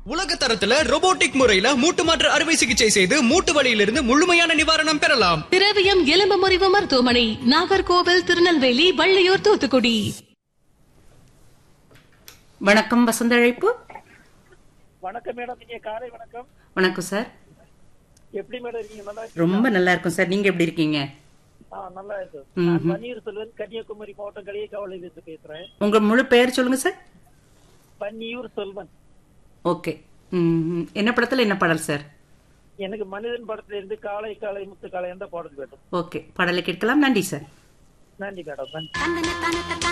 உலக தரத்துல robotic முறையில மூட்டு மாற்று அறுவை சிகிச்சை செய்து மூட்டு வலியிலிருந்து முழுமையான நிவாரணம் பெறலாம் திரவியம் எலும்பு முறிவு மருத்துவமனை நாகர்கோவில் திருநெல்வேலி வள்ளியூர் தூத்துக்குடி வணக்கம் வசந்தழைப்பு வணக்கம் மேடம் நீங்க காலை வணக்கம் வணக்கம் சார் எப்படி மேடம் இருக்கீங்க நல்லா ரொம்ப நல்லா இருக்கும் சார் நீங்க எப்படி இருக்கீங்க ஆ நல்லா இருக்கு ம்ஹும். நான் பன்னீர் செல்வன் கன்னியாகுமரி மாவட்டம் களியக்காவலில் இருந்து பேசுறேன் உங்க முழு பெயர் சொல்லுங்க சார் பன்னியூர் செல்வன் ஓகே ம், என்ன படத்துல என்ன பாடல் சார் எனக்கு மனிதன் படத்துல இருந்து காலை காலை முத்து காலை எந்த பாடல் வேண்டும் ஓகே பாடலை கேட்கலாம் நன்றி சார் நன்றி மேடம் நன்றி